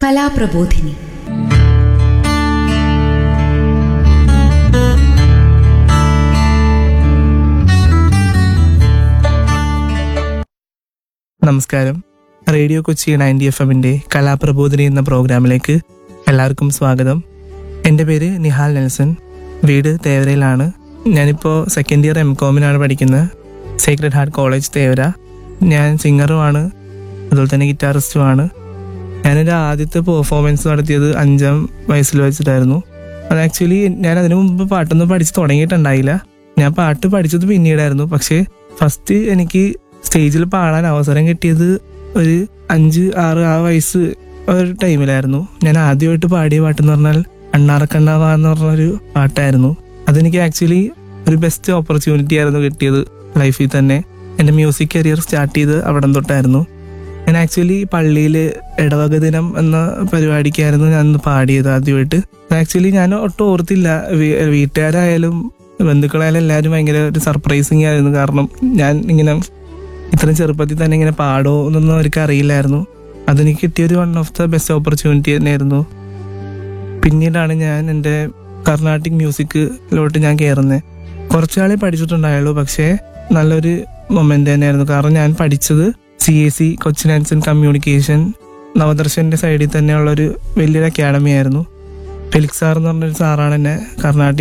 കലാപ്രബോധിനി നമസ്കാരം radio Kochi ninety F എമ്മിന്റെ കലാപ്രബോധിനി എന്ന പ്രോഗ്രാമിലേക്ക് എല്ലാവർക്കും സ്വാഗതം എൻ്റെ പേര് നിഹാൽ നെൽസൺ വീട് തേവരയിലാണ് ഞാനിപ്പോൾ സെക്കൻഡ് ഇയർ എം കോമിനാണ് പഠിക്കുന്നത് സീക്രട്ട് ഹാർട്ട് കോളേജ് തേവര ഞാൻ സിംഗറുമാണ് അതുപോലെ തന്നെ ഗിറ്റാറിസ്റ്റുമാണ് ഞാനൊരു ആദ്യത്തെ പെർഫോമൻസ് നടത്തിയത് അഞ്ചാം വയസ്സിൽ വെച്ചിട്ടായിരുന്നു അത് ആക്ച്വലി ഞാൻ അതിനു മുമ്പ് പാട്ടൊന്നും പഠിച്ച് തുടങ്ങിയിട്ടുണ്ടായില്ല ഞാൻ പാട്ട് പഠിച്ചത് പിന്നീടായിരുന്നു പക്ഷേ ഫസ്റ്റ് എനിക്ക് സ്റ്റേജിൽ പാടാൻ അവസരം കിട്ടിയത് ഒരു അഞ്ച് ആറ് ആ വയസ്സ് ഒരു ടൈമിലായിരുന്നു ഞാൻ ആദ്യമായിട്ട് പാടിയ പാട്ടെന്ന് പറഞ്ഞാൽ അണ്ണാറക്കണ്ണാവ എന്ന് പറഞ്ഞൊരു പാട്ടായിരുന്നു അതെനിക്ക് ആക്ച്വലി ഒരു ബെസ്റ്റ് ഓപ്പർച്യൂണിറ്റി ആയിരുന്നു കിട്ടിയത് ലൈഫിൽ തന്നെ എൻ്റെ മ്യൂസിക് കരിയർ സ്റ്റാർട്ട് ചെയ്ത് അവിടെ തൊട്ടായിരുന്നു ഞാൻ ആക്ച്വലി പള്ളിയിൽ ഇടവക ദിനം എന്ന പരിപാടിക്കായിരുന്നു ഞാൻ അന്ന് പാടിയത് ആദ്യമായിട്ട് ആക്ച്വലി ഞാൻ ഒട്ടും ഓർത്തില്ല വീ- വീട്ടുകാരായാലും ബന്ധുക്കളായാലും എല്ലാവരും ഭയങ്കര ഒരു സർപ്രൈസിങ് ആയിരുന്നു കാരണം ഞാൻ ഇങ്ങനെ ഇത്രയും ചെറുപ്പത്തിൽ തന്നെ ഇങ്ങനെ പാടോ എന്നൊന്നും അവർക്ക് അറിയില്ലായിരുന്നു അതെനിക്ക് കിട്ടിയൊരു one of the best opportunity തന്നെയായിരുന്നു പിന്നീടാണ് ഞാൻ എൻ്റെ കർണാട്ടിക് മ്യൂസിക്കിലോട്ട് ഞാൻ കയറുന്നത് കുറച്ചാളെ പഠിച്ചിട്ടുണ്ടായുള്ളൂ പക്ഷേ നല്ലൊരു മൊമെന്റ് തന്നെയായിരുന്നു കാരണം ഞാൻ പഠിച്ചത് സി എ സി കൊച്ചിൻ ആൻഡ്സ് ആൻഡ് കമ്മ്യൂണിക്കേഷൻ നവദർശന്റെ സൈഡിൽ തന്നെയുള്ള ഒരു വലിയൊരു അക്കാഡമി ആയിരുന്നു ഫെലിക്സ് സാർ എന്ന് പറഞ്ഞൊരു സാറാണ് എന്നെ കർണാട്ടിക്